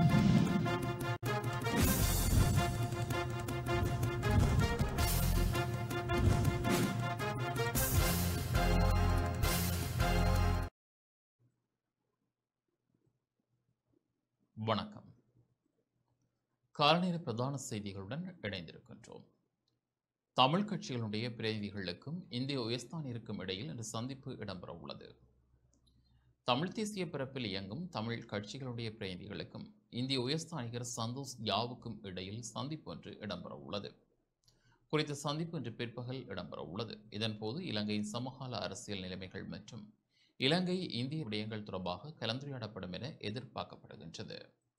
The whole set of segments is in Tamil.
வணக்கம் காலநேர பிரதான செய்திகளுடன் இணைந்திருக்கின்றோம் தமிழ் கட்சிகளுடைய பிரதிநிதிகளுக்கும் இந்திய உயர்ஸ்தானிற்கும் இடையில் இன்று சந்திப்பு இடம்பெற உள்ளது தமிழ் தேசிய பிறப்பில் இயங்கும் தமிழ் கட்சிகளுடைய பிரதிநிதிகளுக்கும் இந்திய உயர்ஸ்தானிகர் சந்தோஷ் யாவுக்கும் இடையில் சந்திப்பு ஒன்று இடம்பெற உள்ளது குறித்த சந்திப்பு இன்று பிற்பகல் இடம்பெற உள்ளது இதன்போது இலங்கையின் சமகால அரசியல் நிலைமைகள் மற்றும் இலங்கை இந்திய விடயங்கள் தொடர்பாக கலந்துரையாடப்படும் என எதிர்பார்க்கப்படுகின்றது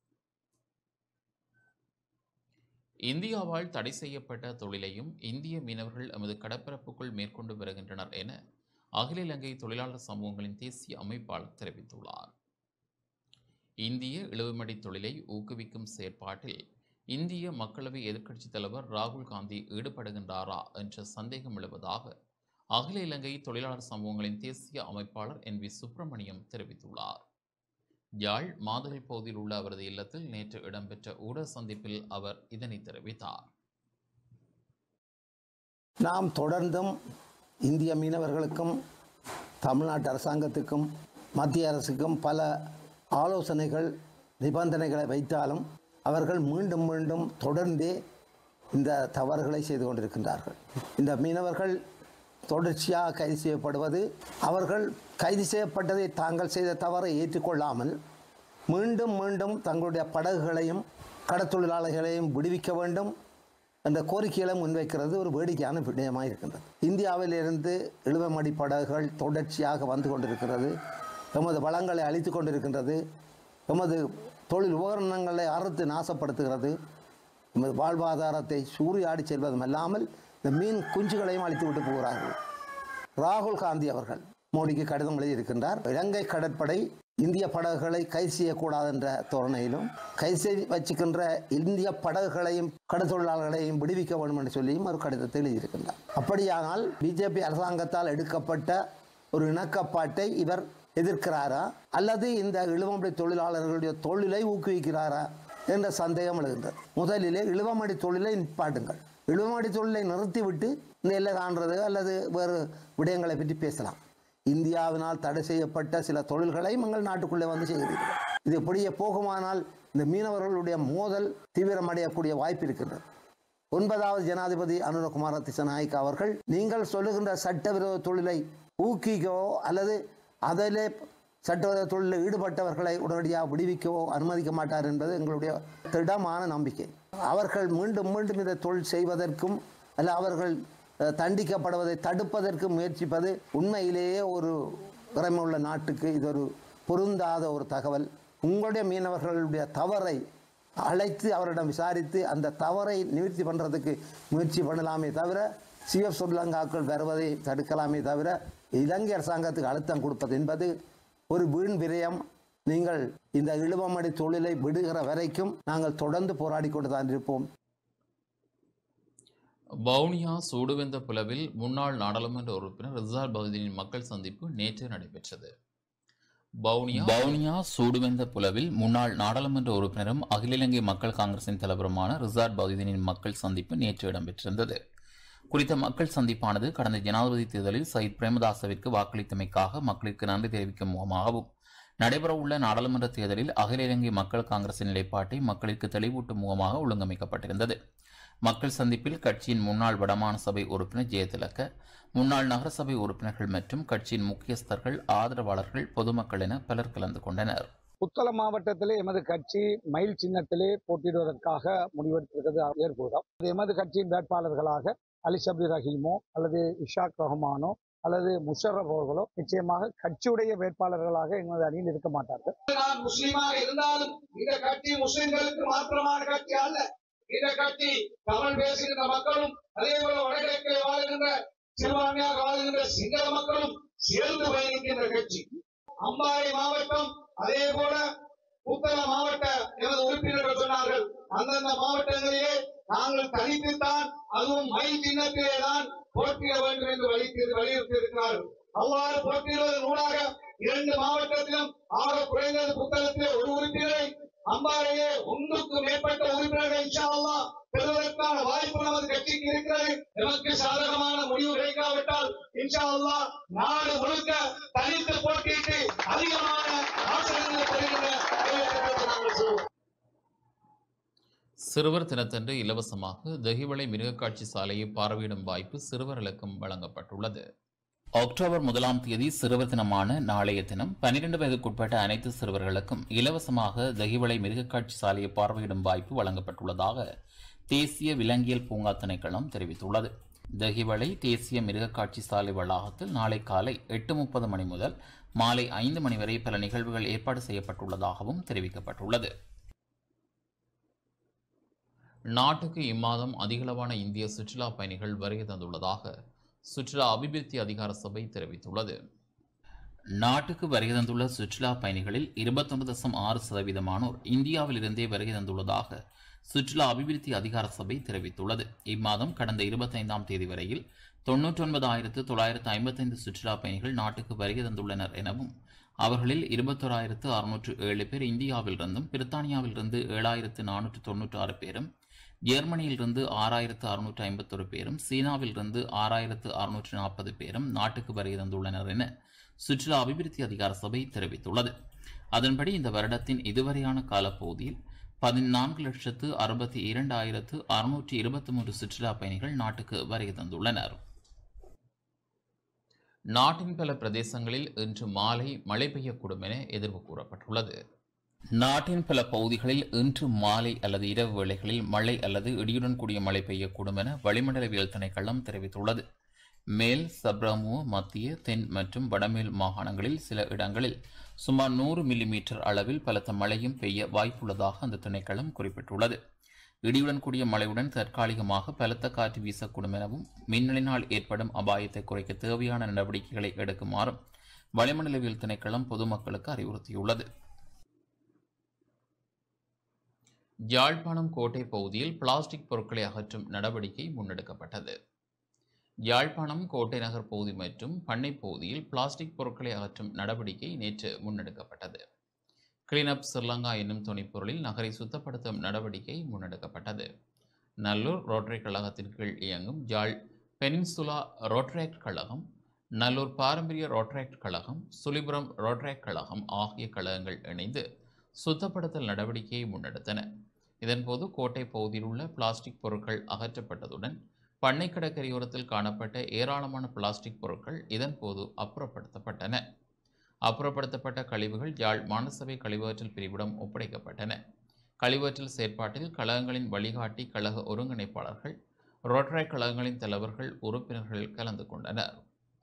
இந்தியாவால் தடை செய்யப்பட்ட தொழிலையும் இந்திய மீனவர்கள் எமது கடற்பரப்புக்குள் மேற்கொண்டு வருகின்றனர் என அகில இலங்கை தொழிலாளர் சமூகங்களின் தேசிய அமைப்பாளர் தெரிவித்துள்ளார் இந்திய இழுவமடி தொழிலை ஊக்குவிக்கும் செயற்பாட்டில் இந்திய மக்களவை எதிர்க்கட்சித் தலைவர் ராகுல் காந்தி ஈடுபடுகின்றாரா என்ற சந்தேகம் எழுவதாக அகில இலங்கை தொழிலாளர் சமூகங்களின் தேசிய அமைப்பாளர் என் வி சுப்பிரமணியம் தெரிவித்துள்ளார் யாழ் மாதுளை பகுதியில் உள்ள அவரது இல்லத்தில் நேற்று இடம்பெற்ற ஊடக சந்திப்பில் அவர் இதனை தெரிவித்தார் நாம் தொடர்ந்தும் இந்திய மீனவர்களுக்கும் தமிழ்நாட்டு அரசாங்கத்துக்கும் மத்திய அரசுக்கும் பல ஆலோசனைகள் நிபந்தனைகளை வைத்தாலும் அவர்கள் மீண்டும் மீண்டும் தொடர்ந்தே இந்த தவறுகளை செய்து கொண்டிருக்கின்றார்கள் இந்த மீனவர்கள் தொடர்ச்சியாக கைது செய்யப்படுவது அவர்கள் கைது செய்யப்பட்டதை தாங்கள் செய்த தவறை ஏற்றுக்கொள்ளாமல் மீண்டும் மீண்டும் தங்களுடைய படகுகளையும் கடத்தொழிலாளர்களையும் விடுவிக்க வேண்டும் என்ற கோரிக்கைகளை முன்வைக்கிறது ஒரு வேடிக்கையான விடயமாக இருக்கின்றது இந்தியாவிலிருந்து இழுவமடி படகுகள் தொடர்ச்சியாக வந்து கொண்டிருக்கிறது எமது வளங்களை அழித்து கொண்டிருக்கின்றது எமது தொழில் உபகரணங்களை அறுத்து நாசப்படுத்துகிறது எமது வாழ்வாதாரத்தை சூறையாடி செல்வதும் அல்லாமல் இந்த மீன் குஞ்சுகளையும் அழித்து விட்டு போகிறார்கள் ராகுல் காந்தி அவர்கள் மோடிக்கு கடிதம் எழுதியிருக்கின்றார் இலங்கை கடற்படை இந்திய படகுகளை கைது செய்யக்கூடாது என்ற தோரணையிலும் கைது செய்து வச்சுக்கின்ற இந்திய படகுகளையும் கடற்தொழிலாளர்களையும் விடுவிக்க வேண்டும் என்று சொல்லியும் ஒரு கடிதத்தை எழுதியிருக்கின்றார் அப்படியானால் பிஜேபி அரசாங்கத்தால் எடுக்கப்பட்ட ஒரு இணக்கப்பாட்டை இவர் எதிர்க்கிறாரா அல்லது இந்த இழுவமடி தொழிலாளர்களுடைய தொழிலை ஊக்குவிக்கிறாரா என்ற சந்தேகம் எழுகின்றது முதலிலே இழுவமடி தொழிலை நிப்பாட்டுங்கள் இழுவமடி தொழிலை நிறுத்திவிட்டு இந்த எல்லை தாண்டது அல்லது வேறு விடயங்களை பற்றி பேசலாம் இந்தியாவினால் தடை செய்யப்பட்ட சில தொழில்களை எங்கள் நாட்டுக்குள்ளே வந்து செய்கிறீர்கள் இது இப்படியே போகுமானால் இந்த மீனவர்களுடைய மோதல் தீவிரமடையக்கூடிய வாய்ப்பு இருக்கின்றது ஒன்பதாவது ஜனாதிபதி அனுரகுமார திசநாயக் அவர்கள் நீங்கள் சொல்லுகின்ற சட்டவிரோத தொழிலை ஊக்குவிக்கவோ அல்லது அதிலே சட்டவிரோத தொழிலில் ஈடுபட்டவர்களை உடனடியாக விடுவிக்கவோ அனுமதிக்க மாட்டார் என்பது எங்களுடைய திடமான நம்பிக்கை அவர்கள் மீண்டும் மீண்டும் இந்த தொழில் செய்வதற்கும் அல்ல அவர்கள் அஹ், தண்டிக்கப்படுவதை தடுப்பதற்கு முயற்சிப்பது உண்மையிலேயே ஒரு திறமையுள்ள நாட்டுக்கு இது ஒரு பொருந்தாத ஒரு தகவல் உங்களுடைய மீனவர்களுடைய தவறை அழைத்து அவரிடம் விசாரித்து அந்த தவறை நிவர்த்தி பண்ணுறதுக்கு முயற்சி பண்ணலாமே தவிர சிஎஃப் ஸ்ரீலங்காக்கள் வருவதை தடுக்கலாமே தவிர இலங்கை அரசாங்கத்துக்கு அழுத்தம் கொடுப்பது என்பது ஒரு வீண் விரயம் நீங்கள் இந்த இழுவமடி தொழிலை விடுகிற வரைக்கும் நாங்கள் தொடர்ந்து போராடி கொண்டு தான் இருப்போம் வவுனியா சூடுவெந்த புலவில் முன்னாள் நாடாளுமன்ற உறுப்பினர் ரிசால் பகுதியின் மக்கள் சந்திப்பு நேற்று நடைபெற்றது வவுனியா வவுனியா சூடுவெந்த புலவில் முன்னாள் நாடாளுமன்ற உறுப்பினரும் அகில இலங்கை மக்கள் காங்கிரசின் தலைவருமான ரிசார்ட் பகுதியின் மக்கள் சந்திப்பு நேற்று இடம்பெற்றிருந்தது குறித்த மக்கள் சந்திப்பானது கடந்த ஜனாதிபதி தேர்தலில் சயித் பிரேமதாசவிற்கு வாக்களித்தமைக்காக மக்களுக்கு நன்றி தெரிவிக்கும் முகமாகவும் நடைபெறவுள்ள நாடாளுமன்ற தேர்தலில் அகில இலங்கை மக்கள் காங்கிரசின் நிலைப்பாட்டை மக்களுக்கு தெளிவூட்டும் முகமாக ஒழுங்கமைக்கப்பட்டிருந்தது மக்கள் சந்திப்பில் கட்சியின் முன்னாள் வடமாகாண சபை உறுப்பினர் ஜெயதிலக்க முன்னாள் நகரசபை உறுப்பினர்கள் மற்றும் கட்சியின் முக்கியஸ்தர்கள் ஆதரவாளர்கள் பொதுமக்கள் என பலர் கலந்து கொண்டனர் புத்தளம் மாவட்டத்திலே எமது கட்சி மயில் சின்னத்திலே போட்டியிடுவதற்காக முடிவெடுத்திருக்கிறது ஏற்போதாம் எமது கட்சியின் வேட்பாளர்களாக அலி சப்ரி ரஹீமோ அல்லது இஷாக் ரஹ்மானோ அல்லது முஷரப் அவர்களோ நிச்சயமாக கட்சியுடைய வேட்பாளர்களாக எமது அணியில் இருக்க மாட்டார்கள் நான் முஸ்லீமாக இருந்தாலும் இந்த கட்சி முஸ்லிம்களுக்கு மாத்திரமான கட்சி அல்ல இந்த கட்சி தமிழ் பேசுகின்ற மக்களும் அதே போல வடகிழக்கில் வாழ்கின்ற சிறுபான்மையாக வாழ்கின்ற சிங்கள மக்களும் சேர்ந்து பயணிக்கின்ற கட்சி அம்பாறை மாவட்டம் அதே போல புத்தள மாவட்ட எமது உறுப்பினர்கள் சொன்னார்கள் அந்தந்த மாவட்டங்களிலே நாங்கள் தனித்துத்தான் அதுவும் மயில் சின்னத்திலே தான் போட்டியிட வேண்டும் என்று வலியுறுத்தி வலியுறுத்தி இருக்கிறார்கள் அவ்வாறு போட்டியிடுவதன் ஊடாக இரண்டு மாவட்டத்திலும் ஆக குறைந்தது புத்தகத்திலே ஒரு உறுப்பினரை அம்பாறையே ஒன்றுக்கு மேற்பட்ட உறுப்பினர்கள் இன்ஷா அல்லாஹ் பெறுவதற்கான வாய்ப்பு நமது கட்சிக்கு இருக்கிறது நமக்கு சாதகமான முடிவு கிடைக்காவிட்டால் இன்ஷா அல்லாஹ் நாடு முழுக்க தனித்து போட்டியிட்டு அதிகமான ஆசனங்களை பெறுகின்ற வேலையை நாங்கள் செய்வோம் சிறுவர் தினத்தன்று இலவசமாக தெஹிவளை மிருகக்காட்சி சாலையை பார்வையிடும் வாய்ப்பு சிறுவர்களுக்கும் வழங்கப்பட்டுள்ளது அக்டோபர் முதலாம் தேதி சிறுவர் தினமான நாளைய தினம் பன்னிரண்டு வயதுக்குட்பட்ட அனைத்து சிறுவர்களுக்கும் இலவசமாக தெஹிவளை மிருகக்காட்சி சாலையை பார்வையிடும் வாய்ப்பு வழங்கப்பட்டுள்ளதாக தேசிய விலங்கியல் பூங்கா திணைக்களம் தெரிவித்துள்ளது தெஹிவளை தேசிய மிருகக்காட்சி சாலை வளாகத்தில் நாளை காலை எட்டு முப்பது மணி முதல் மாலை ஐந்து மணி வரை பல நிகழ்வுகள் ஏற்பாடு செய்யப்பட்டுள்ளதாகவும் தெரிவிக்கப்பட்டுள்ளது நாட்டுக்கு இம்மாதம் அதிகளவான இந்திய சுற்றுலா பயணிகள் வருகை தந்துள்ளதாக சுற்றுலா அபிவிருத்தி அதிகார சபை தெரிவித்துள்ளது நாட்டுக்கு வருகை தந்துள்ள சுற்றுலா பயணிகளில் இருபத்தொன்பது தசம் ஆறு சதவீதமானோர் இந்தியாவிலிருந்தே வருகை தந்துள்ளதாக சுற்றுலா அபிவிருத்தி அதிகார சபை தெரிவித்துள்ளது இம்மாதம் கடந்த இருபத்தைந்தாம் தேதி வரையில் தொன்னூற்றொன்பதாயிரத்து தொள்ளாயிரத்து ஐம்பத்தைந்து சுற்றுலா பயணிகள் நாட்டுக்கு வருகை தந்துள்ளனர் எனவும் அவர்களில் இருபத்தோராயிரத்து அறுநூற்று ஏழு பேர் இந்தியாவிலிருந்தும் பிரித்தானியாவிலிருந்து ஏழாயிரத்து நானூற்று தொன்னூற்று ஆறு பேரும் ஜெர்மனியிலிருந்து ஆறாயிரத்து அறுநூற்று ஐம்பத்தொரு பேரும் சீனாவிலிருந்து ஆறாயிரத்து அறுநூற்று நாற்பது பேரும் நாட்டுக்கு வருகை தந்துள்ளனர் என சுற்றுலா அபிவிருத்தி அதிகார சபை தெரிவித்துள்ளது அதன்படி இந்த வருடத்தின் இதுவரையான காலப்பகுதியில் பதினான்கு லட்சத்து அறுபத்தி இரண்டாயிரத்து அறுநூற்றி இருபத்தி மூன்று சுற்றுலா பயணிகள் நாட்டுக்கு வருகை தந்துள்ளனர் நாட்டின் பல பிரதேசங்களில் இன்று மாலை மழை பெய்யக்கூடும் என எதிர்வு கூறப்பட்டுள்ளது நாட்டின் பல பகுதிகளில் இன்று மாலை அல்லது இரவு வேளைகளில் மழை அல்லது இடியுடன் கூடிய மழை பெய்யக்கூடும் என வளிமண்டலவியல் திணைக்களம் தெரிவித்துள்ளது மேல் சப்ரமு மத்திய தென் மற்றும் வடமேல் மாகாணங்களில் சில இடங்களில் சுமார் நூறு மில்லிமீட்டர் அளவில் பலத்த மழையும் பெய்ய வாய்ப்புள்ளதாக அந்த திணைக்களம் குறிப்பிட்டுள்ளது இடியுடன் கூடிய மழையுடன் தற்காலிகமாக பலத்த காற்று வீசக்கூடும் எனவும் மின்னலினால் ஏற்படும் அபாயத்தை குறைக்க தேவையான நடவடிக்கைகளை எடுக்குமாறும் வளிமண்டலவியல் திணைக்களம் பொதுமக்களுக்கு அறிவுறுத்தியுள்ளது யாழ்ப்பாணம் கோட்டை பகுதியில் பிளாஸ்டிக் பொருட்களை அகற்றும் நடவடிக்கை முன்னெடுக்கப்பட்டது யாழ்ப்பாணம் கோட்டை நகர் பகுதி மற்றும் பண்ணை பகுதியில் பிளாஸ்டிக் பொருட்களை அகற்றும் நடவடிக்கை நேற்று முன்னெடுக்கப்பட்டது கிளீனப் ஸ்ரீலங்கா என்னும் துணைப்பொருளில் நகரை சுத்தப்படுத்தும் நடவடிக்கை முன்னெடுக்கப்பட்டது நல்லூர் ரோட்டரி கழகத்தின் கீழ் இயங்கும் யாழ் பெனின்சுலா ரோட்டரேக்ட் கழகம் நல்லூர் பாரம்பரிய ரோட்டரேக்ட் கழகம் சுலிபுரம் ரோட்டரேக்ட் கழகம் ஆகிய கழகங்கள் இணைந்து சுத்தப்படுத்தல் நடவடிக்கையை முன்னெடுத்தன இதன்போது கோட்டை பகுதியில் உள்ள பிளாஸ்டிக் பொருட்கள் அகற்றப்பட்டதுடன் பண்ணை கடற்கரையோரத்தில் காணப்பட்ட ஏராளமான பிளாஸ்டிக் பொருட்கள் இதன்போது அப்புறப்படுத்தப்பட்டன அப்புறப்படுத்தப்பட்ட கழிவுகள் யாழ் மாநசபை கழிவகற்றல் பிரிவிடம் ஒப்படைக்கப்பட்டன கழிவற்றல் செயற்பாட்டில் கழகங்களின் வழிகாட்டி கழக ஒருங்கிணைப்பாளர்கள் ரோட்டரி கழகங்களின் தலைவர்கள் உறுப்பினர்கள் கலந்து கொண்டனர்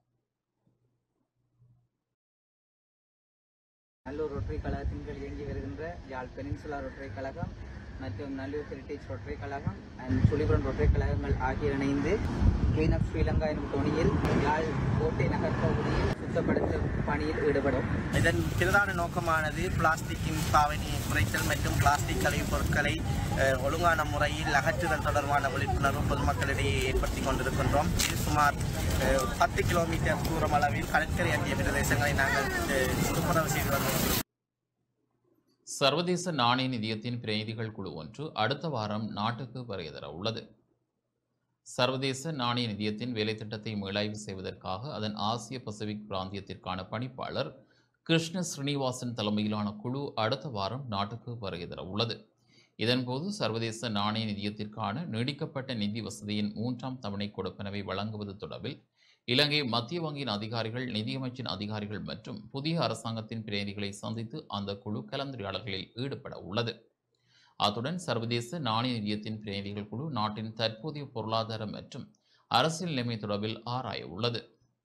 நல்லூர் ரொட்டரி கழகத்தின் கீழ் இயங்கி வருகின்ற யாழ் பெனின்சுலா ரொட்டரி கழகம் மற்றும் நல்லூர் ஹெரிட்டேஜ் ரொட்டரி கழகம் அண்ட் சுழிபுரம் ரொட்டரி கழகங்கள் ஆகிய இணைந்து கிளீன் அப் ஸ்ரீலங்கா எனும் துணியில் யாழ் கோட்டை நகர் பகுதியில் சுத்தப்படுத்தும் பணியில் ஈடுபடும் இதன் பிரதான நோக்கமானது பிளாஸ்டிக்கின் பாவனையை குறைத்தல் மற்றும் பிளாஸ்டிக் கழிவுப் பொருட்களை அஹ், ஒழுங்கான முறையில் அகற்றுதல் தொடர்பான விழிப்புணர்வு பொதுமக்களிடையே ஏற்படுத்தி கொண்டிருக்கின்றோம் இது சுமார் அஹ், பத்து கிலோமீட்டர் தூரம் அளவில் கடற்கரை அண்டிய பிரதேசங்களை நாங்கள் அஹ், துப்புரவு செய்து வருகிறோம் சர்வதேச நாணய நிதியத்தின் பிரதிநிதிகள் குழு ஒன்று அடுத்த வாரம் நாட்டுக்கு வருகை தர உள்ளது சர்வதேச நாணய நிதியத்தின் வேலை திட்டத்தை மீளாய்வு செய்வதற்காக அதன் ஆசிய பசிபிக் பிராந்தியத்திற்கான பணிப்பாளர் கிருஷ்ண ஸ்ரீனிவாசன் தலைமையிலான குழு அடுத்த வாரம் நாட்டுக்கு வருகை தர உள்ளது இதன்போது சர்வதேச நாணய நிதியத்திற்கான நீடிக்கப்பட்ட நிதி வசதியின் மூன்றாம் தவணை கொடுப்பனவை வழங்குவது தொடர்பில் இலங்கை மத்திய வங்கியின் அதிகாரிகள் நிதியமைச்சின் அதிகாரிகள் மற்றும் புதிய அரசாங்கத்தின் பிரதிநிதிகளை சந்தித்து அந்த குழு கலந்துரையாடல்களில் ஈடுபட உள்ளது அத்துடன் சர்வதேச நாணய நிதியத்தின் பிரதிநிதிகள் குழு நாட்டின் தற்போதைய பொருளாதார மற்றும் அரசியல் நிலைமை தொடர்பில் ஆராய உள்ளது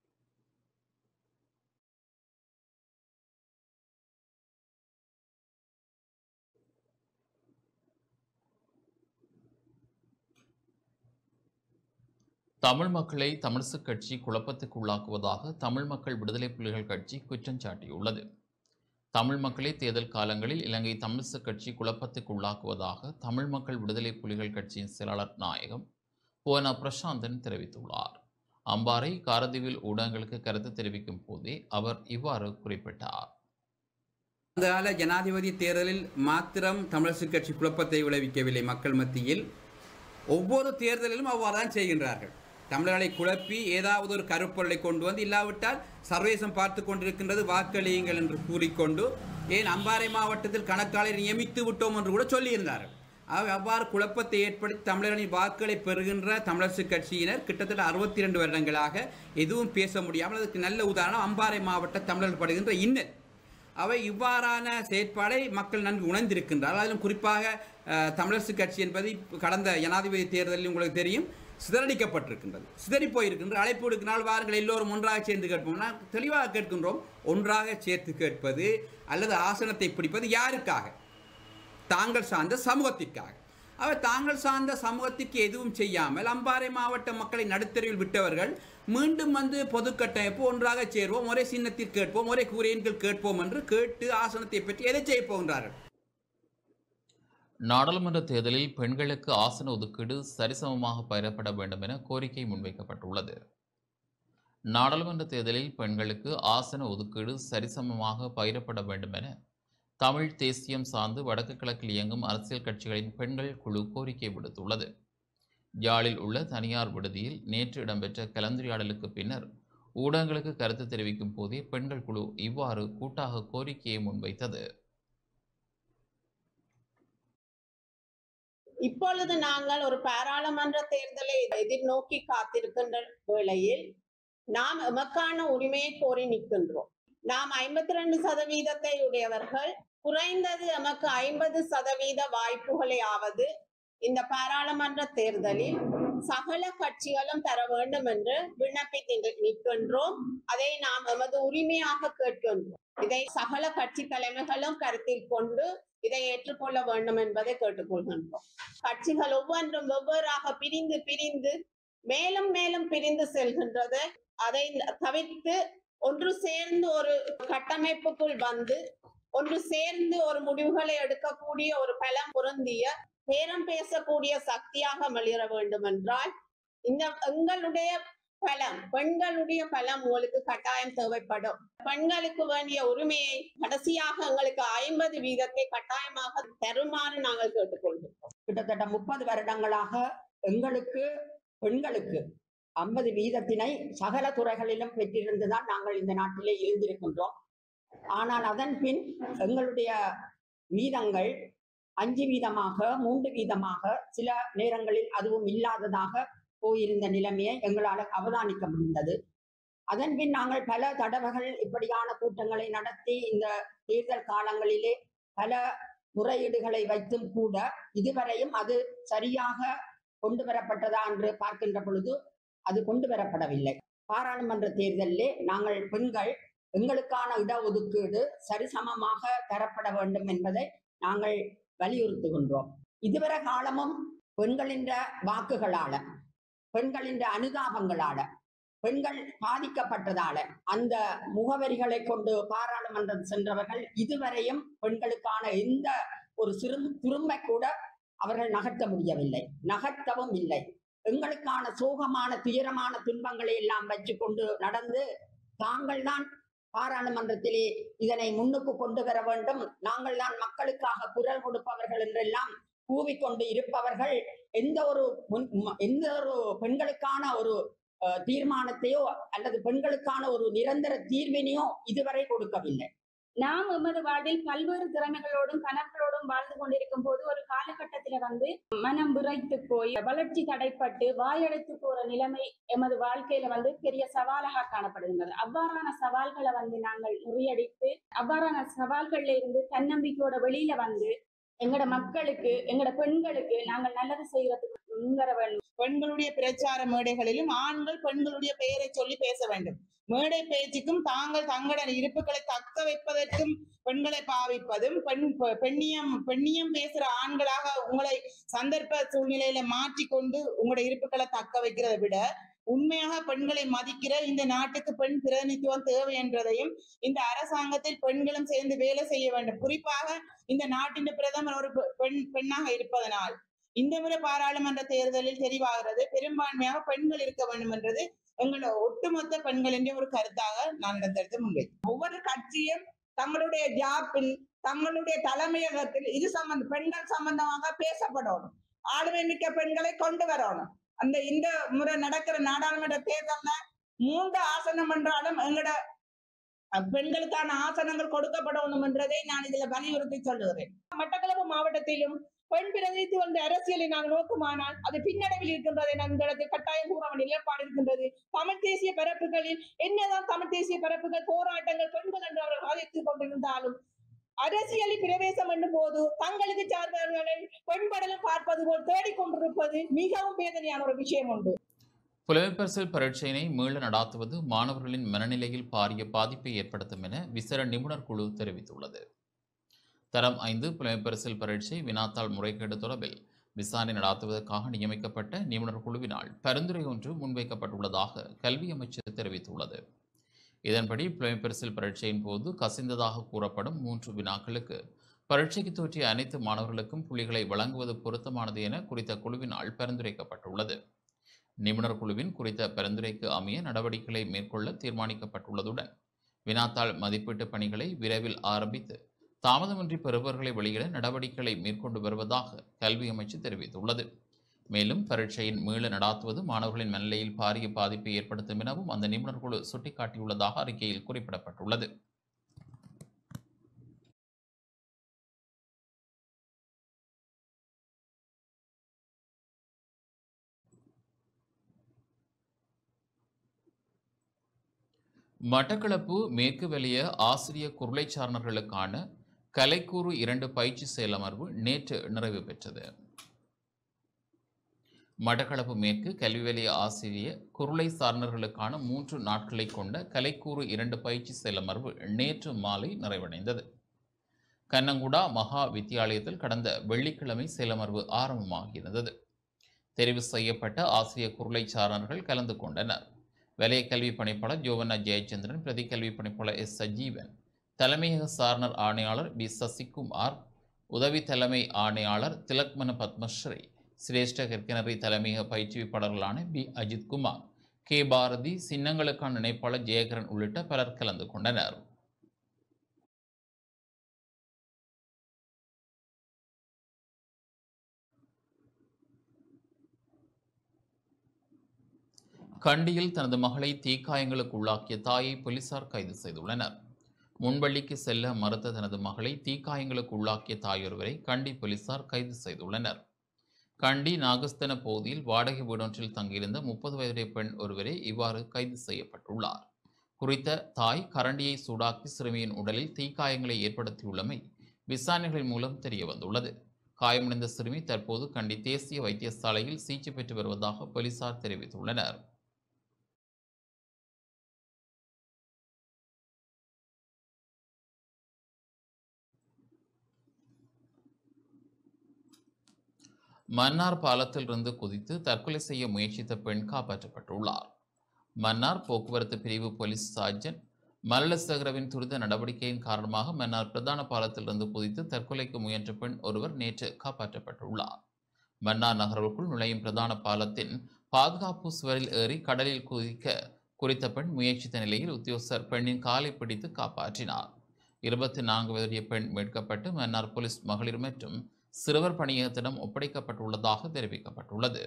தமிழ் மக்களை தமிழிசு கட்சி குழப்பத்துக்கு உள்ளாக்குவதாக தமிழ் மக்கள் விடுதலை புலிகள் கட்சி குற்றம் சாட்டியுள்ளது தமிழ் மக்களை தேர்தல் காலங்களில் இலங்கை தமிழிசு கட்சி குழப்பத்துக்கு உள்ளாக்குவதாக தமிழ் மக்கள் விடுதலை புலிகள் கட்சியின் செயலாளர் நாயகம் புவனா பிரசாந்தன் தெரிவித்துள்ளார் அம்பாறை காரதீவில் ஊடகங்களுக்கு கருத்து தெரிவிக்கும் போதே அவர் இவ்வாறு குறிப்பிட்டார் அதனால ஜனாதிபதி தேர்தலில் மாத்திரம் தமிழரசு கட்சி குழப்பத்தை விளைவிக்கவில்லை மக்கள் மத்தியில் ஒவ்வொரு தேர்தலிலும் அவ்வாறு தான் செய்கின்றார்கள் தமிழர்களை குழப்பி ஏதாவது ஒரு கருப்பொருளை கொண்டு வந்து இல்லாவிட்டால் சர்வேசம் பார்த்து கொண்டிருக்கின்றது வாக்களியுங்கள் என்று கூறிக்கொண்டு ஏன் அம்பாறை மாவட்டத்தில் கணக்காளரை நியமித்து விட்டோம் என்று கூட சொல்லியிருந்தார்கள் ஆகவே அவ்வாறு குழப்பத்தை ஏற்படுத்தி தமிழர்களின் வாக்குகளை பெறுகின்ற தமிழரசு கட்சியினர் கிட்டத்தட்ட அறுபத்தி ரெண்டு வருடங்களாக எதுவும் பேச முடியாமல் அதுக்கு நல்ல உதாரணம் அம்பாறை மாவட்ட தமிழர்கள் படுகின்ற இன்னல் அவை இவ்வாறான செயற்பாடை மக்கள் நன்கு உணர்ந்திருக்கின்றார்கள் அதிலும் குறிப்பாக அஹ், தமிழரசு கட்சி என்பது இப்ப கடந்த ஜனாதிபதி தேர்தலில் உங்களுக்கு தெரியும் சிதறடிக்கப்பட்டிருக்கின்றது சிதறி போயிருக்கின்ற அழைப்பு விடுக்கினால் வாருங்கள் எல்லோரும் ஒன்றாக சேர்ந்து கேட்போம் நான் தெளிவாக கேட்கின்றோம் ஒன்றாக சேர்த்து கேட்பது அல்லது ஆசனத்தை பிடிப்பது யாருக்காக தாங்கள் சார்ந்த சமூகத்திற்காக அவர் தாங்கள் சார்ந்த சமூகத்திற்கு எதுவும் செய்யாமல் அம்பாறை மாவட்ட மக்களை நடுத்தருவில் விட்டவர்கள் மீண்டும் வந்து பொது கட்டமைப்பு ஒன்றாக சேர்வோம் ஒரே சின்னத்தில் கேட்போம் ஒரே கூரையின்கள் கேட்போம் என்று கேட்டு ஆசனத்தை பற்றி எதை செய்ய போகின்றார்கள் நாடாளுமன்ற தேர்தலில் பெண்களுக்கு ஆசன ஒதுக்கீடு சரிசமமாக பயிரப்பட வேண்டும் என கோரிக்கை முன்வைக்கப்பட்டுள்ளது நாடாளுமன்ற தேர்தலில் பெண்களுக்கு ஆசன ஒதுக்கீடு சரிசமமாக பயிரப்பட வேண்டும் என தமிழ் தேசியம் சார்ந்து வடக்கு கிழக்கில் இயங்கும் அரசியல் கட்சிகளின் பெண்கள் குழு கோரிக்கை விடுத்துள்ளது யாழில் உள்ள தனியார் விடுதியில் நேற்று இடம்பெற்ற கலந்துரையாடலுக்கு பின்னர் ஊடகங்களுக்கு கருத்து தெரிவிக்கும் போதே பெண்கள் குழு இவ்வாறு கூட்டாக கோரிக்கையை முன்வைத்தது இப்பொழுது நாங்கள் ஒரு பாராளுமன்ற தேர்தலை எதிர்நோக்கி காத்திருக்கின்ற வேளையில் நாம் எமக்கான உரிமையை கோரி நிற்கின்றோம் நாம் ஐம்பத்தி ரெண்டு சதவீதத்தை உடையவர்கள் குறைந்தது எமக்கு ஐம்பது சதவீத வாய்ப்புகளையாவது இந்த பாராளுமன்ற தேர்தலில் சகல கட்சிகளும் தர வேண்டும் என்று விண்ணப்பித்து நிற்கின்றோம் அதை நாம் எமது உரிமையாக கேட்கின்றோம் இதை சகல கட்சி தலைமைகளும் கருத்தில் கொண்டு இதை ஏற்றுக்கொள்ள வேண்டும் என்பதை கேட்டுக்கொள்கின்றோம் கட்சிகள் ஒவ்வொன்றும் வெவ்வேறாக பிரிந்து பிரிந்து மேலும் மேலும் பிரிந்து செல்கின்றது அதை தவிர்த்து ஒன்று சேர்ந்து ஒரு கட்டமைப்புக்குள் வந்து ஒன்று சேர்ந்து ஒரு முடிவுகளை எடுக்கக்கூடிய ஒரு பலம் பொருந்திய பேரம் பேசக்கூடிய சக்தியாக மலிர வேண்டும் என்றால் இந்த எங்களுடைய பலம் பெண்களுடைய பலம் உங்களுக்கு கட்டாயம் தேவைப்படும் பெண்களுக்கு வேண்டிய உரிமையை கடைசியாக எங்களுக்கு ஐம்பது வீதத்தை கட்டாயமாக தருமாறு நாங்கள் கேட்டுக்கொள்கிறோம் கிட்டத்தட்ட முப்பது வருடங்களாக எங்களுக்கு பெண்களுக்கு ஐம்பது வீதத்தினை சகல துறைகளிலும் பெற்றிருந்துதான் நாங்கள் இந்த நாட்டிலே இருந்திருக்கின்றோம் ஆனால் அதன் பின் எங்களுடைய வீதங்கள் அஞ்சு வீதமாக மூன்று வீதமாக சில நேரங்களில் அதுவும் இல்லாததாக போயிருந்த நிலைமையை எங்களால் அவதானிக்க முடிந்தது அதன் பின் நாங்கள் பல தடவைகள் இப்படியான கூட்டங்களை நடத்தி இந்த தேர்தல் காலங்களிலே பல முறையீடுகளை வைத்தும் கூட இதுவரையும் அது சரியாக கொண்டு வரப்பட்டதா என்று பார்க்கின்ற பொழுது அது கொண்டு வரப்படவில்லை பாராளுமன்ற தேர்தலிலே நாங்கள் பெண்கள் எங்களுக்கான இடஒதுக்கீடு சரிசமமாக தரப்பட வேண்டும் என்பதை நாங்கள் வலியுறுத்துகின்றோம் இதுவரை காலமும் பெண்களின் வாக்குகளால பெண்களின் அனுதாபங்களால பெண்கள் பாதிக்கப்பட்டதால அந்த முகவரிகளை கொண்டு பாராளுமன்றம் சென்றவர்கள் இதுவரையும் பெண்களுக்கான எந்த ஒரு சிறு திரும்ப கூட அவர்கள் நகர்த்த முடியவில்லை நகர்த்தவும் இல்லை எங்களுக்கான சோகமான துயரமான துன்பங்களை எல்லாம் வச்சுக்கொண்டு நடந்து தாங்கள் தான் பாராளுமன்றத்திலே இதனை முன்னுக்கு கொண்டு வர வேண்டும் நாங்கள் தான் மக்களுக்காக குரல் கொடுப்பவர்கள் என்றெல்லாம் கூவிக்கொண்டு இருப்பவர்கள் எந்த ஒரு முன்- ம- எந்த ஒரு பெண்களுக்கான ஒரு அஹ், தீர்மானத்தையோ அல்லது பெண்களுக்கான ஒரு நிரந்தர தீர்வினையோ இதுவரை கொடுக்கவில்லை நாம் எமது வாழ்வில் பல்வேறு திறமைகளோடும் கனவுகளோடும் வாழ்ந்து கொண்டிருக்கும் போது ஒரு காலகட்டத்தில வந்து மனம் விரைத்து போய் வளர்ச்சி தடைப்பட்டு வாயடைத்து போற நிலைமை எமது வாழ்க்கையில வந்து பெரிய சவாலாக காணப்படுகின்றது அவ்வாறான சவால்களை வந்து நாங்கள் முறியடித்து அவ்வாறான சவால்கள்ல இருந்து தன்னம்பிக்கையோட வெளியில வந்து எங்கட மக்களுக்கு எங்கட பெண்களுக்கு நாங்கள் நல்லது செய்யறதுக்கு முன்வர வேண்டும் பெண்களுடைய பிரச்சார மேடைகளிலும் ஆண்கள் பெண்களுடைய பெயரை சொல்லி பேச வேண்டும் மேடை பேச்சுக்கும் தாங்கள் தங்களோட இருப்புகளை தக்க வைப்பதற்கும் பெண்களை பாவிப்பதும் பெண் பெ- பெண்ணியம் பெண்ணியம் பேசுற ஆண்களாக உங்களை சந்தர்ப்ப சூழ்நிலையில மாற்றிக்கொண்டு உங்களோட இருப்புகளை தக்க வைக்கிறதை விட உண்மையாக பெண்களை மதிக்கிற இந்த நாட்டுக்கு பெண் பிரதிநிதித்துவம் தேவை என்றதையும் இந்த அரசாங்கத்தில் பெண்களும் சேர்ந்து வேலை செய்ய வேண்டும் குறிப்பாக இந்த நாட்டின் பிரதமர் ஒரு பெ- பெண் பெண்ணாக இருப்பதனால் இந்த முறை பாராளுமன்ற தேர்தலில் தெரிவாகிறது பெரும்பான்மையாக பெண்கள் இருக்க வேண்டும் என்றது எங்களோட ஒட்டுமொத்த பெண்களின் ஒரு கருத்தாக நான் இடத்தெடுத்து முன்வைத்தேன் ஒவ்வொரு கட்சியும் தங்களுடைய ஜாப்பில் தங்களுடைய தலைமையகத்தில் இது சம்பந்த பெண்கள் சம்பந்தமாக பேசப்படணும் ஆளுமை மிக்க பெண்களை கொண்டு வரணும் அந்த இந்த முறை நடக்கிற நாடாளுமன்ற தேர்தல்ல மூன்று ஆசனம் என்றாலும் எங்கட அஹ், பெண்களுக்கான ஆசனங்கள் கொடுக்கப்படணும் என்றதை நான் இதுல வலியுறுத்தி சொல்லுகிறேன் மட்டக்களப்பு மாவட்டத்திலும் பெண் பிரதிநிதித்துவ அந்த அரசியலை நாங்கள் நோக்குமானால் அது பின்னடைவில் இருக்கின்றதை நான் இந்த இடத்தில் கட்டாயம் கூற வேண்டிய நிலைப்பாடு இருக்கின்றது தமிழ் தேசிய பரப்புகளில் என்னதான் தமிழ் தேசிய பரப்புகள் போராட்டங்கள் பெண்கள் என்று அவர்கள் வாதித்துக் கொண்டிருந்தாலும் அரசியலில் பிரவேசம் என்னும் போது தங்களுக்கு சார்ந்தவர்களை பெண்படலும் பார்ப்பது போல் தேடிக்கொண்டிருப்பது மிகவும் வேதனையான ஒரு விஷயம் உண்டு புலமைப்பரிசில் பரீட்சையினை மீள நடாத்துவது மாணவர்களின் மனநிலையில் பாரிய பாதிப்பை ஏற்படுத்தும் என விசேட நிபுணர் குழு தெரிவித்துள்ளது தரம் ஐந்து புலமைப்பரிசில் பரீட்சை வினாத்தாள் முறைகேடு தொடர்பில் விசாரணை நடாத்துவதற்காக நியமிக்கப்பட்ட நிபுணர் குழுவினால் பரிந்துரை ஒன்று முன்வைக்கப்பட்டுள்ளதாக கல்வி அமைச்சர் தெரிவித்துள்ளது இதன்படி புலமைப்பரிசில் பரீட்சையின் போது கசிந்ததாக கூறப்படும் மூன்று வினாக்களுக்கு பரீட்சைக்கு தோற்றிய அனைத்து மாணவர்களுக்கும் புள்ளிகளை வழங்குவது பொருத்தமானது என குறித்த குழுவினால் பரிந்துரைக்கப்பட்டுள்ளது நிபுணர் குழுவின் குறித்த பரிந்துரைக்கு அமைய நடவடிக்கைகளை மேற்கொள்ள தீர்மானிக்கப்பட்டுள்ளதுடன் வினாத்தாள் மதிப்பீட்டு பணிகளை விரைவில் ஆரம்பித்து தாமதமின்றி பெறுபவர்களை வெளியிட நடவடிக்கைகளை மேற்கொண்டு வருவதாக கல்வி அமைச்சு தெரிவித்துள்ளது மேலும் பரீட்சையின் மீள நடாத்துவது மாணவர்களின் மனநிலையில் பாரிய பாதிப்பை ஏற்படுத்தும் எனவும் அந்த நிபுணர் குழு சுட்டிக்காட்டியுள்ளதாக அறிக்கையில் குறிப்பிடப்பட்டுள்ளது மட்டக்களப்பு மேற்கு வெளிய ஆசிரிய குருளை சாரணர்களுக்கான கலைக்கூறு இரண்டு பயிற்சி செயலமர்வு நேற்று நிறைவு பெற்றது மட்டக்களப்பு மேற்கு கல்வி வலய ஆசிரிய குருளை சாரணர்களுக்கான மூன்று நாட்களை கொண்ட கலைக்கூறு இரண்டு பயிற்சி செயலமர்வு நேற்று மாலை நிறைவடைந்தது கண்ணங்குடா மகா வித்தியாலயத்தில் கடந்த வெள்ளிக்கிழமை செயலமர்வு ஆரம்பமாகியிருந்தது தெரிவு செய்யப்பட்ட ஆசிரிய குருளை சாரணர்கள் கலந்து கொண்டனர் வலய கல்வி பணிப்பாளர் ஜோவன்னா ஜெயச்சந்திரன் பிரதி கல்வி பணிப்பாளர் எஸ் சஜீவன் தலைமையக சாரணர் ஆணையாளர் பி சசிகுமார் உதவி தலைமை ஆணையாளர் திலக்மன பத்மஸ்ரீ சிரேஷ்ட கற்கிணறி தலைமையக பயிற்றுவிப்பாளர்களான பி அஜித் குமார் கே பாரதி சின்னங்களுக்கான இணைப்பாளர் ஜெயகரன் உள்ளிட்ட பலர் கலந்து கொண்டனர் கண்டியில் தனது மகளை தீக்காயங்களுக்கு உள்ளாக்கிய தாயை போலீசார் கைது செய்துள்ளனர் முன்பள்ளிக்கு செல்ல மறுத்த தனது மகளை தீக்காயங்களுக்கு உள்ளாக்கிய தாயொருவரை கண்டி போலீசார் கைது செய்துள்ளனர் கண்டி நாகஸ்தன பகுதியில் வாடகை வீடொன்றில் தங்கியிருந்த முப்பது வயதுடைய பெண் ஒருவரே இவ்வாறு கைது செய்யப்பட்டுள்ளார் குறித்த தாய் கரண்டியை சூடாக்கி சிறுமியின் உடலில் தீக்காயங்களை ஏற்படுத்தியுள்ளமை விசாரணைகளின் மூலம் தெரிய வந்துள்ளது காயமடைந்த சிறுமி தற்போது கண்டி தேசிய வைத்தியசாலையில் சிகிச்சை பெற்று வருவதாக போலீசார் தெரிவித்துள்ளனர் மன்னார் பாலத்திலிருந்து குதித்து தற்கொலை செய்ய முயற்சித்த பெண் காப்பாற்றப்பட்டுள்ளார் மன்னார் போக்குவரத்து பிரிவு போலீஸ் சார்ஜன் மல்லசகரவின் துரித நடவடிக்கையின் காரணமாக மன்னார் பிரதான பாலத்திலிருந்து குதித்து தற்கொலைக்கு முயன்ற பெண் ஒருவர் நேற்று காப்பாற்றப்பட்டுள்ளார் மன்னார் நகருக்குள் நுழையும் பிரதான பாலத்தின் பாதுகாப்பு சுவரில் ஏறி கடலில் குதிக்க குறித்த பெண் முயற்சித்த நிலையில் உத்தியோகஸ்தர் பெண்ணின் காலை பிடித்து காப்பாற்றினார் இருபத்தி நான்கு வயதுடைய பெண் மீட்கப்பட்டு மன்னார் போலீஸ் மகளிர் மற்றும் சிறுவர் பணியகத்திடம் ஒப்படைக்கப்பட்டுள்ளதாக தெரிவிக்கப்பட்டுள்ளது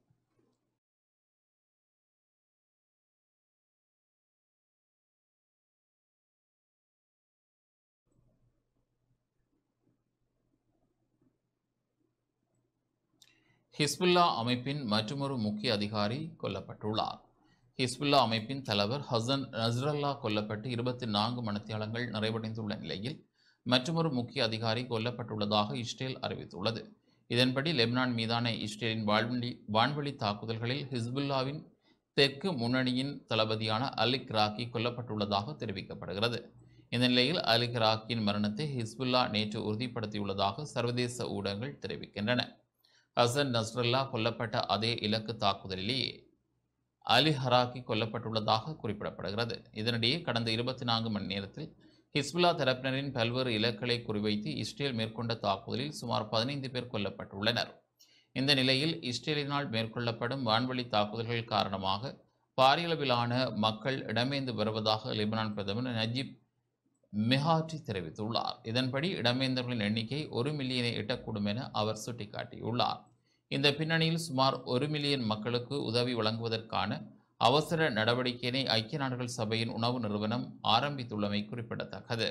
ஹிஸ்புல்லா அமைப்பின் மற்றொரு முக்கிய அதிகாரி கொல்லப்பட்டுள்ளார் ஹிஸ்புல்லா அமைப்பின் தலைவர் ஹசன் நஸ்ரல்லா கொல்லப்பட்டு இருபத்தி நான்கு மணித்தியாலங்கள் நிறைவடைந்துள்ள நிலையில் மற்றொரு முக்கிய அதிகாரி கொல்லப்பட்டுள்ளதாக இஸ்ரேல் அறிவித்துள்ளது இதன்படி லெபனான் மீதான இஸ்ரேலின் வான்வெளி வான்வெளி தாக்குதல்களில் ஹிஸ்புல்லாவின் தெற்கு முன்னணியின் தளபதியான அலிக் ராக்கி கொல்லப்பட்டுள்ளதாக தெரிவிக்கப்படுகிறது இந்த நிலையில் அலிக் ராக்கியின் மரணத்தை ஹிஸ்புல்லா நேற்று உறுதிப்படுத்தியுள்ளதாக சர்வதேச ஊடகங்கள் தெரிவிக்கின்றன ஹசன் நஸ்ரல்லா கொல்லப்பட்ட அதே இலக்கு தாக்குதலிலேயே அலி ஹராக்கி கொல்லப்பட்டுள்ளதாக குறிப்பிடப்படுகிறது இதனிடையே கடந்த இருபத்தி நான்கு மணி நேரத்தில் ஹிஸ்புல்லா தரப்பினரின் பல்வேறு இலக்குகளை குறிவைத்து இஸ்ரேல் மேற்கொண்ட தாக்குதலில் சுமார் பதினைந்து பேர் கொல்லப்பட்டுள்ளனர் இந்த நிலையில் இஸ்ரேலினால் மேற்கொள்ளப்படும் வான்வழி தாக்குதல்கள் காரணமாக பாரியளவிலான மக்கள் இடம்பெயர்ந்து வருவதாக லெபனான் பிரதமர் நஜீப் மெஹாட்டி தெரிவித்துள்ளார் இதன்படி இடம்பெயர்ந்தவர்களின் எண்ணிக்கை ஒரு மில்லியனை எட்டக்கூடும் என அவர் சுட்டிக்காட்டியுள்ளார் இந்த பின்னணியில் சுமார் ஒரு மில்லியன் மக்களுக்கு உதவி வழங்குவதற்கான அவசர நடவடிக்கையினை ஐக்கிய நாடுகள் சபையின் உணவு நிறுவனம் ஆரம்பித்துள்ளமை குறிப்பிடத்தக்கது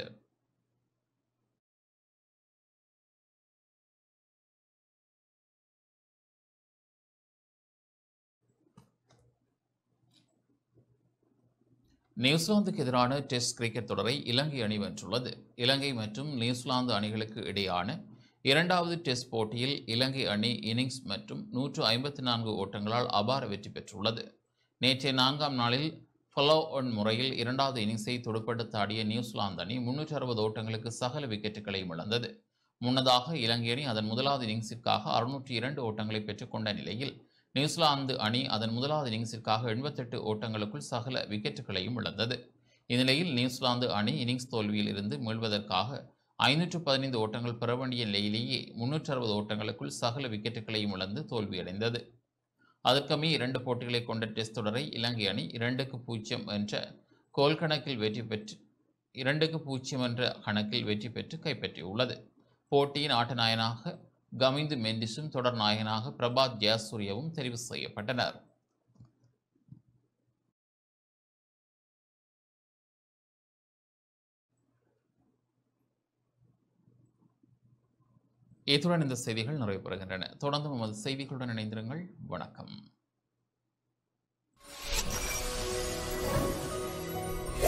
நியூசிலாந்துக்கு எதிரான டெஸ்ட் கிரிக்கெட் தொடரை இலங்கை அணி வென்றுள்ளது இலங்கை மற்றும் நியூசிலாந்து அணிகளுக்கு இடையான இரண்டாவது டெஸ்ட் போட்டியில் இலங்கை அணி இன்னிங்ஸ் மற்றும் நூற்று ஐம்பத்தி நான்கு ஓட்டங்களால் அபார வெற்றி பெற்றுள்ளது நேற்றைய நான்காம் நாளில் ஃபாலோ ஒன் முறையில் இரண்டாவது இன்னிங்ஸை துடுப்படுத்த ஆடிய நியூசிலாந்து அணி முன்னூற்று அறுபது ஓட்டங்களுக்கு சகல விக்கெட்டுகளையும் இழந்தது முன்னதாக இலங்கை அணி அதன் முதலாவது இன்னிங்ஸிற்காக அறுநூற்றி இரண்டு ஓட்டங்களை பெற்றுக்கொண்ட நிலையில் நியூசிலாந்து அணி அதன் முதலாவது இன்னிங்ஸிற்காக எண்பத்தெட்டு ஓட்டங்களுக்குள் சகல விக்கெட்டுகளையும் இழந்தது இந்நிலையில் நியூசிலாந்து அணி இன்னிங்ஸ் தோல்வியில் இருந்து மீள்வதற்காக ஐநூற்று பதினைந்து ஓட்டங்கள் பெற வேண்டிய நிலையிலேயே முன்னூற்று அறுபது ஓட்டங்களுக்குள் சகல விக்கெட்டுகளையும் இழந்து தோல்வியடைந்தது அதற்கமே இரண்டு போட்டிகளை கொண்ட டெஸ்ட் தொடரை இலங்கை அணி இரண்டுக்கு பூஜ்ஜியம் என்ற கோல் கணக்கில் வெற்றி பெற்று இரண்டுக்கு பூஜ்ஜியம் என்ற கணக்கில் வெற்றி பெற்று கைப்பற்றியுள்ளது போட்டியின் ஆட்டநாயகனாக கமிந்து மெண்டிஸும் தொடர் நாயகனாக பிரபாத் ஜெயசூரியவும் தெரிவு செய்யப்பட்டனர் இத்துடன் இந்த செய்திகள் நிறைவு பெறுகின்றன தொடர்ந்து நமது செய்திகளுடன் இணைந்திருங்கள் வணக்கம்